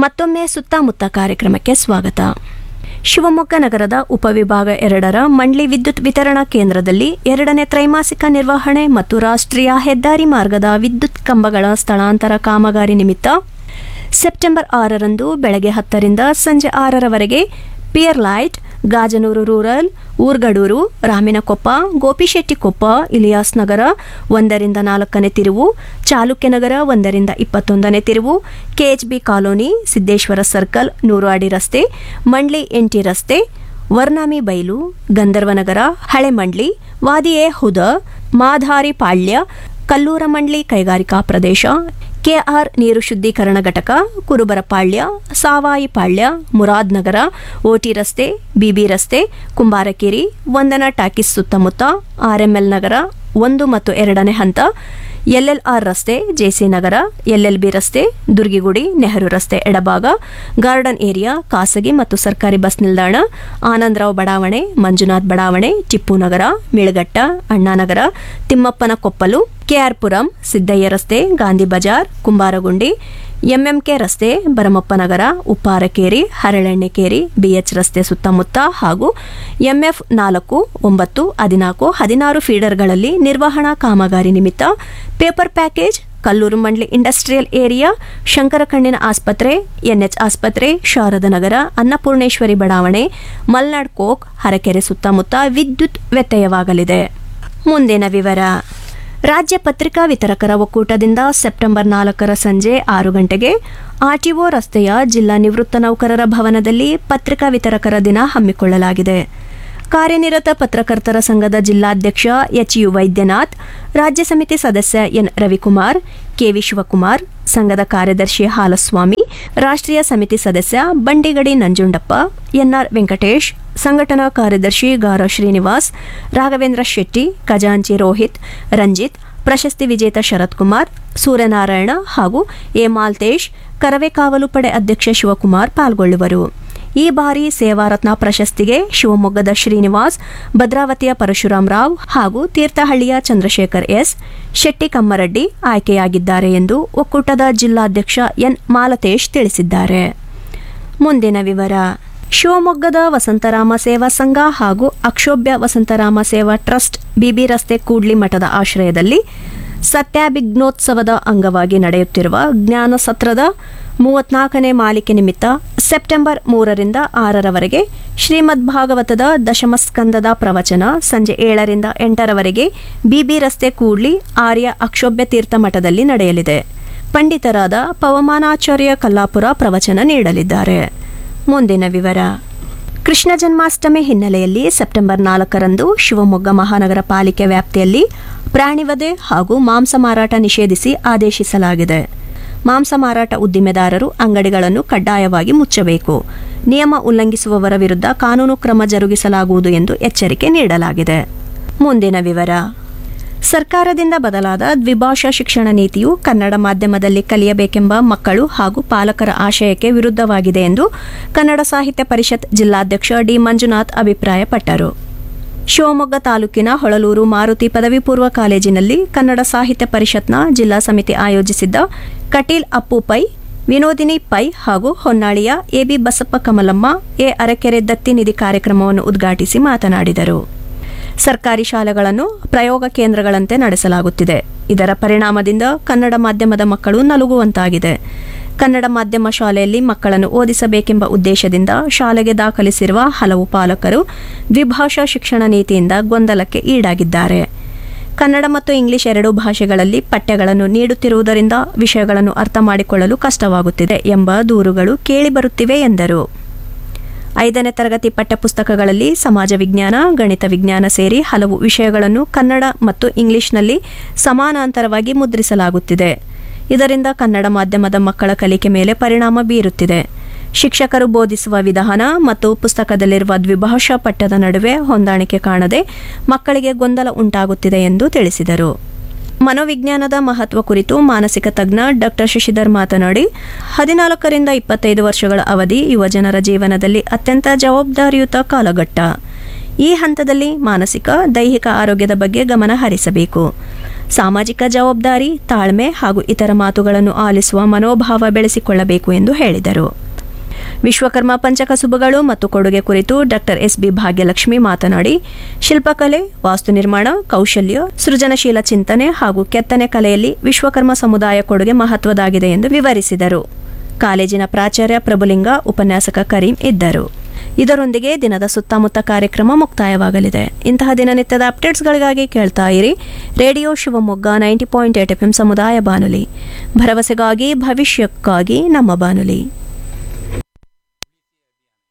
ಮತ್ತೊಮ್ಮೆ ಸುತ್ತಮುತ್ತ ಕಾರ್ಯಕ್ರಮಕ್ಕೆ ಸ್ವಾಗತ ಶಿವಮೊಗ್ಗ ನಗರದ ಉಪವಿಭಾಗ ಎರಡರ ಮಂಡ್ಲಿ ವಿದ್ಯುತ್ ವಿತರಣಾ ಕೇಂದ್ರದಲ್ಲಿ ಎರಡನೇ ತ್ರೈಮಾಸಿಕ ನಿರ್ವಹಣೆ ಮತ್ತು ರಾಷ್ಟ್ರೀಯ ಹೆದ್ದಾರಿ ಮಾರ್ಗದ ವಿದ್ಯುತ್ ಕಂಬಗಳ ಸ್ಥಳಾಂತರ ಕಾಮಗಾರಿ ನಿಮಿತ್ತ ಸೆಪ್ಟೆಂಬರ್ ಆರರಂದು ಬೆಳಗ್ಗೆ ಹತ್ತರಿಂದ ಸಂಜೆ ಆರರವರೆಗೆ ಪಿಯರ್ ಲೈಟ್ ಗಾಜನೂರು ರೂರಲ್ ಊರ್ಗಡೂರು ರಾಮಿನಕೊಪ್ಪ ಗೋಪಿಶೆಟ್ಟಿಕೊಪ್ಪ ಇಲಿಯಾಸ್ ನಗರ ಒಂದರಿಂದ ನಾಲ್ಕನೇ ತಿರುವು ಚಾಲುಕ್ಯನಗರ ಒಂದರಿಂದ ಇಪ್ಪತ್ತೊಂದನೇ ತಿರುವು ಕೆಎಚ್ಬಿ ಕಾಲೋನಿ ಸಿದ್ದೇಶ್ವರ ಸರ್ಕಲ್ ನೂರು ಅಡಿ ರಸ್ತೆ ಮಂಡ್ಲಿ ಎಂಟಿ ರಸ್ತೆ ವರ್ನಾಮಿ ಬೈಲು ಗಂಧರ್ವನಗರ ಹಳೆ ಮಂಡ್ಲಿ ವಾದಿಯೇ ಹುದ ಮಾಧಾರಿ ಪಾಳ್ಯ ಕಲ್ಲೂರ ಮಂಡ್ಲಿ ಕೈಗಾರಿಕಾ ಪ್ರದೇಶ ಕೆಆರ್ ನೀರು ಶುದ್ಧೀಕರಣ ಘಟಕ ಕುರುಬರಪಾಳ್ಯ ಸಾವಾಯಿಪಾಳ್ಯ ಮುರಾದ್ ನಗರ ಓಟಿ ರಸ್ತೆ ಬಿಬಿ ರಸ್ತೆ ಕುಂಬಾರಕೇರಿ ವಂದನಾ ಟಾಕೀಸ್ ಸುತ್ತಮುತ್ತ ಆರ್ಎಂಎಲ್ ನಗರ ಒಂದು ಮತ್ತು ಎರಡನೇ ಹಂತ ಎಲ್ಎಲ್ಆರ್ ರಸ್ತೆ ಜೆಸಿ ನಗರ ಎಲ್ಎಲ್ಬಿ ರಸ್ತೆ ದುರ್ಗಿಗುಡಿ ನೆಹರು ರಸ್ತೆ ಎಡಭಾಗ ಗಾರ್ಡನ್ ಏರಿಯಾ ಖಾಸಗಿ ಮತ್ತು ಸರ್ಕಾರಿ ಬಸ್ ನಿಲ್ದಾಣ ಆನಂದರಾವ್ ಬಡಾವಣೆ ಮಂಜುನಾಥ್ ಬಡಾವಣೆ ಟಿಪ್ಪು ನಗರ ಮಿಳಗಟ್ಟ ಅಣ್ಣಾನಗರ ತಿಮ್ಮಪ್ಪನ ಕೊಪ್ಪಲು ಕೆಆರ್ಪುರಂ ಸಿದ್ದಯ್ಯ ರಸ್ತೆ ಗಾಂಧಿ ಬಜಾರ್ ಕುಂಬಾರಗುಂಡಿ ಎಂಎಂಕೆ ರಸ್ತೆ ಭರಮಪ್ಪ ನಗರ ಉಪ್ಪಾರಕೇರಿ ಹರಳೆಣ್ಣೆಕೇರಿ ಬಿಎಚ್ ರಸ್ತೆ ಸುತ್ತಮುತ್ತ ಹಾಗೂ ಎಂಎಫ್ ನಾಲ್ಕು ಒಂಬತ್ತು ಹದಿನಾಲ್ಕು ಹದಿನಾರು ಫೀಡರ್ಗಳಲ್ಲಿ ನಿರ್ವಹಣಾ ಕಾಮಗಾರಿ ನಿಮಿತ್ತ paper package Kallur Mandli industrial area ಶಂಕರಕಣ್ಣಿನ ಆಸ್ಪತ್ರೆ ಎನ್ಎಚ್ ಆಸ್ಪತ್ರೆ ಶಾರದಾ ನಗರ ಅನ್ನಪೂರ್ಣೇಶ್ವರಿ ಬಡಾವಣೆ ಮಲ್ನಾಡ್ ಕೋಕ್ ಹರಕೆರೆ ಸುತ್ತಮುತ್ತ ವಿದ್ಯುತ್ ವ್ಯತ್ಯಯವಾಗಲಿದೆ ಮುಂದಿನ ವಿವರ ರಾಜ್ಯ ಪತ್ರಿಕಾ ವಿತರಕರ ಒಕ್ಕೂಟದಿಂದ ಸೆಪ್ಟೆಂಬರ್ ನಾಲ್ಕರ ಸಂಜೆ ಆರು ಗಂಟೆಗೆ ಆರ್ಟಿಒ ರಸ್ತೆಯ ಜಿಲ್ಲಾ ನಿವೃತ್ತ ನೌಕರರ ಭವನದಲ್ಲಿ ಪತ್ರಿಕಾ ವಿತರಕರ ದಿನ ಹಮ್ಮಿಕೊಳ್ಳಲಾಗಿದೆ ಕಾರ್ಯನಿರತ ಪತ್ರಕರ್ತರ ಸಂಘದ ಜಿಲ್ಲಾಧ್ಯಕ್ಷ ಎಚ್ ಯು ವೈದ್ಯನಾಥ್ ರಾಜ್ಯ ಸಮಿತಿ ಸದಸ್ಯ ಎನ್ ರವಿಕುಮಾರ್ ಕೆವಿ ಶಿವಕುಮಾರ್ ಸಂಘದ ಕಾರ್ಯದರ್ಶಿ ಹಾಲಸ್ವಾಮಿ ರಾಷ್ಟ್ರೀಯ ಸಮಿತಿ ಸದಸ್ಯ ಬಂಡಿಗಡಿ ನಂಜುಂಡಪ್ಪ ಎನ್ಆರ್ ವೆಂಕಟೇಶ್ ಸಂಘಟನಾ ಕಾರ್ಯದರ್ಶಿ ಗಾರ ಶ್ರೀನಿವಾಸ್ ರಾಘವೇಂದ್ರ ಶೆಟ್ಟಿ ಖಜಾಂಚಿ ರೋಹಿತ್ ರಂಜಿತ್ ಪ್ರಶಸ್ತಿ ವಿಜೇತ ಶರತ್ ಕುಮಾರ್ ಸೂರ್ಯನಾರಾಯಣ ಹಾಗೂ ಎ ಮಾಲ್ತೇಶ್ ಕರವೇ ಕಾವಲು ಪಡೆ ಅಧ್ಯಕ್ಷ ಶಿವಕುಮಾರ್ ಪಾಲ್ಗೊಳ್ಳುವರು ಈ ಬಾರಿ ಸೇವಾರತ್ನ ಪ್ರಶಸ್ತಿಗೆ ಶಿವಮೊಗ್ಗದ ಶ್ರೀನಿವಾಸ್ ಭದ್ರಾವತಿಯ ಪರಶುರಾಮ್ ರಾವ್ ಹಾಗೂ ತೀರ್ಥಹಳ್ಳಿಯ ಚಂದ್ರಶೇಖರ್ ಎಸ್ ಶೆಟ್ಟಿ ಕಮ್ಮರಡ್ಡಿ ಆಯ್ಕೆಯಾಗಿದ್ದಾರೆ ಎಂದು ಒಕ್ಕೂಟದ ಜಿಲ್ಲಾಧ್ಯಕ್ಷ ಎನ್ ಮಾಲತೇಶ್ ತಿಳಿಸಿದ್ದಾರೆ ಮುಂದಿನ ವಿವರ ಶಿವಮೊಗ್ಗದ ವಸಂತರಾಮ ಸೇವಾ ಸಂಘ ಹಾಗೂ ಅಕ್ಷೋಭ್ಯ ವಸಂತರಾಮ ಸೇವಾ ಟ್ರಸ್ಟ್ ಬಿಬಿ ರಸ್ತೆ ಕೂಡ್ಲಿ ಮಠದ ಆಶ್ರಯದಲ್ಲಿ ಸತ್ಯಾಭಿಜ್ಞೋತ್ಸವದ ಅಂಗವಾಗಿ ನಡೆಯುತ್ತಿರುವ ಜ್ಞಾನ ಸತ್ರದ ಮೂವತ್ನಾಲ್ಕನೇ ಮಾಲಿಕೆ ನಿಮಿತ್ತ ಸೆಪ್ಟೆಂಬರ್ ಮೂರರಿಂದ ಆರರವರೆಗೆ ಶ್ರೀಮದ್ ಭಾಗವತದ ದಶಮಸ್ಕಂದದ ಪ್ರವಚನ ಸಂಜೆ ಏಳರಿಂದ ಎಂಟರವರೆಗೆ ಬಿಬಿ ರಸ್ತೆ ಕೂಡ್ಲಿ ಆರ್ಯ ಅಕ್ಷೋಭ್ಯ ತೀರ್ಥ ಮಠದಲ್ಲಿ ನಡೆಯಲಿದೆ ಪಂಡಿತರಾದ ಪವಮಾನಾಚಾರ್ಯ ಕಲ್ಲಾಪುರ ಪ್ರವಚನ ನೀಡಲಿದ್ದಾರೆ ಮುಂದಿನ ವಿವರ ಕೃಷ್ಣ ಜನ್ಮಾಷ್ಟಮಿ ಹಿನ್ನೆಲೆಯಲ್ಲಿ ಸೆಪ್ಟೆಂಬರ್ ನಾಲ್ಕರಂದು ಶಿವಮೊಗ್ಗ ಮಹಾನಗರ ಪಾಲಿಕೆ ವ್ಯಾಪ್ತಿಯಲ್ಲಿ ಪ್ರಾಣಿವಧೆ ಹಾಗೂ ಮಾಂಸ ಮಾರಾಟ ನಿಷೇಧಿಸಿ ಆದೇಶಿಸಲಾಗಿದೆ ಮಾಂಸ ಮಾರಾಟ ಉದ್ದಿಮೆದಾರರು ಅಂಗಡಿಗಳನ್ನು ಕಡ್ಡಾಯವಾಗಿ ಮುಚ್ಚಬೇಕು ನಿಯಮ ಉಲ್ಲಂಘಿಸುವವರ ವಿರುದ್ಧ ಕಾನೂನು ಕ್ರಮ ಜರುಗಿಸಲಾಗುವುದು ಎಂದು ಎಚ್ಚರಿಕೆ ನೀಡಲಾಗಿದೆ ಮುಂದಿನ ವಿವರ ಸರ್ಕಾರದಿಂದ ಬದಲಾದ ದ್ವಿಭಾಷಾ ಶಿಕ್ಷಣ ನೀತಿಯು ಕನ್ನಡ ಮಾಧ್ಯಮದಲ್ಲಿ ಕಲಿಯಬೇಕೆಂಬ ಮಕ್ಕಳು ಹಾಗೂ ಪಾಲಕರ ಆಶಯಕ್ಕೆ ವಿರುದ್ಧವಾಗಿದೆ ಎಂದು ಕನ್ನಡ ಸಾಹಿತ್ಯ ಪರಿಷತ್ ಜಿಲ್ಲಾಧ್ಯಕ್ಷ ಡಿ ಮಂಜುನಾಥ್ ಅಭಿಪ್ರಾಯಪಟ್ಟರು ಶಿವಮೊಗ್ಗ ತಾಲೂಕಿನ ಹೊಳಲೂರು ಮಾರುತಿ ಪದವಿ ಪೂರ್ವ ಕಾಲೇಜಿನಲ್ಲಿ ಕನ್ನಡ ಸಾಹಿತ್ಯ ಪರಿಷತ್ನ ಜಿಲ್ಲಾ ಸಮಿತಿ ಆಯೋಜಿಸಿದ್ದ ಕಟೀಲ್ ಅಪ್ಪು ಪೈ ವಿನೋದಿನಿ ಪೈ ಹಾಗೂ ಹೊನ್ನಾಳಿಯ ಎಬಿ ಬಸಪ್ಪ ಕಮಲಮ್ಮ ಎ ಅರಕೆರೆ ದತ್ತಿ ನಿಧಿ ಕಾರ್ಯಕ್ರಮವನ್ನು ಉದ್ಘಾಟಿಸಿ ಮಾತನಾಡಿದರು ಸರ್ಕಾರಿ ಶಾಲೆಗಳನ್ನು ಪ್ರಯೋಗ ಕೇಂದ್ರಗಳಂತೆ ನಡೆಸಲಾಗುತ್ತಿದೆ ಇದರ ಪರಿಣಾಮದಿಂದ ಕನ್ನಡ ಮಾಧ್ಯಮದ ಮಕ್ಕಳು ನಲುಗುವಂತಾಗಿದೆ ಕನ್ನಡ ಮಾಧ್ಯಮ ಶಾಲೆಯಲ್ಲಿ ಮಕ್ಕಳನ್ನು ಓದಿಸಬೇಕೆಂಬ ಉದ್ದೇಶದಿಂದ ಶಾಲೆಗೆ ದಾಖಲಿಸಿರುವ ಹಲವು ಪಾಲಕರು ದ್ವಿಭಾಷಾ ಶಿಕ್ಷಣ ನೀತಿಯಿಂದ ಗೊಂದಲಕ್ಕೆ ಈಡಾಗಿದ್ದಾರೆ ಕನ್ನಡ ಮತ್ತು ಇಂಗ್ಲಿಷ್ ಎರಡೂ ಭಾಷೆಗಳಲ್ಲಿ ಪಠ್ಯಗಳನ್ನು ನೀಡುತ್ತಿರುವುದರಿಂದ ವಿಷಯಗಳನ್ನು ಅರ್ಥ ಮಾಡಿಕೊಳ್ಳಲು ಕಷ್ಟವಾಗುತ್ತಿದೆ ಎಂಬ ದೂರುಗಳು ಕೇಳಿಬರುತ್ತಿವೆ ಎಂದರು ಐದನೇ ತರಗತಿ ಪಠ್ಯಪುಸ್ತಕಗಳಲ್ಲಿ ಸಮಾಜ ವಿಜ್ಞಾನ ಗಣಿತ ವಿಜ್ಞಾನ ಸೇರಿ ಹಲವು ವಿಷಯಗಳನ್ನು ಕನ್ನಡ ಮತ್ತು ಇಂಗ್ಲಿಷ್ನಲ್ಲಿ ಸಮಾನಾಂತರವಾಗಿ ಮುದ್ರಿಸಲಾಗುತ್ತಿದೆ ಇದರಿಂದ ಕನ್ನಡ ಮಾಧ್ಯಮದ ಮಕ್ಕಳ ಕಲಿಕೆ ಮೇಲೆ ಪರಿಣಾಮ ಬೀರುತ್ತಿದೆ ಶಿಕ್ಷಕರು ಬೋಧಿಸುವ ವಿಧಾನ ಮತ್ತು ಪುಸ್ತಕದಲ್ಲಿರುವ ದ್ವಿಭಾಷಾ ಪಠ್ಯದ ನಡುವೆ ಹೊಂದಾಣಿಕೆ ಕಾಣದೆ ಮಕ್ಕಳಿಗೆ ಗೊಂದಲ ಉಂಟಾಗುತ್ತಿದೆ ಎಂದು ತಿಳಿಸಿದರು ಮನೋವಿಜ್ಞಾನದ ಮಹತ್ವ ಕುರಿತು ಮಾನಸಿಕ ತಜ್ಞ ಡಾಕ್ಟರ್ ಶಶಿಧರ್ ಮಾತನಾಡಿ ಹದಿನಾಲ್ಕರಿಂದ ಇಪ್ಪತ್ತೈದು ವರ್ಷಗಳ ಅವಧಿ ಯುವಜನರ ಜೀವನದಲ್ಲಿ ಅತ್ಯಂತ ಜವಾಬ್ದಾರಿಯುತ ಕಾಲಘಟ್ಟ ಈ ಹಂತದಲ್ಲಿ ಮಾನಸಿಕ ದೈಹಿಕ ಆರೋಗ್ಯದ ಬಗ್ಗೆ ಗಮನ ಹರಿಸಬೇಕು ಸಾಮಾಜಿಕ ಜವಾಬ್ದಾರಿ ತಾಳ್ಮೆ ಹಾಗೂ ಇತರ ಮಾತುಗಳನ್ನು ಆಲಿಸುವ ಮನೋಭಾವ ಬೆಳೆಸಿಕೊಳ್ಳಬೇಕು ಎಂದು ಹೇಳಿದರು ವಿಶ್ವಕರ್ಮ ಪಂಚಕಸುಬುಗಳು ಮತ್ತು ಕೊಡುಗೆ ಕುರಿತು ಡಾಕ್ಟರ್ ಎಸ್ ಬಿ ಭಾಗ್ಯಲಕ್ಷ್ಮಿ ಮಾತನಾಡಿ ಶಿಲ್ಪಕಲೆ ವಾಸ್ತು ನಿರ್ಮಾಣ ಕೌಶಲ್ಯ ಸೃಜನಶೀಲ ಚಿಂತನೆ ಹಾಗೂ ಕೆತ್ತನೆ ಕಲೆಯಲ್ಲಿ ವಿಶ್ವಕರ್ಮ ಸಮುದಾಯ ಕೊಡುಗೆ ಮಹತ್ವದಾಗಿದೆ ಎಂದು ವಿವರಿಸಿದರು ಕಾಲೇಜಿನ ಪ್ರಾಚಾರ್ಯ ಪ್ರಭುಲಿಂಗ ಉಪನ್ಯಾಸಕ ಕರೀಂ ಇದ್ದರು ಇದರೊಂದಿಗೆ ದಿನದ ಸುತ್ತಮುತ್ತ ಕಾರ್ಯಕ್ರಮ ಮುಕ್ತಾಯವಾಗಲಿದೆ ಇಂತಹ ದಿನನಿತ್ಯದ ಅಪ್ಡೇಟ್ಸ್ಗಳಿಗಾಗಿ ಕೇಳ್ತಾ ಇರಿ radio Shivamogga ninety point eight F ಸಮುದಾಯ ಬಾನುಲಿ ಭರವಸೆಗಾಗಿ ಭವಿಷ್ಯಕ್ಕಾಗಿ ನಮ್ಮ ಬಾನುಲಿ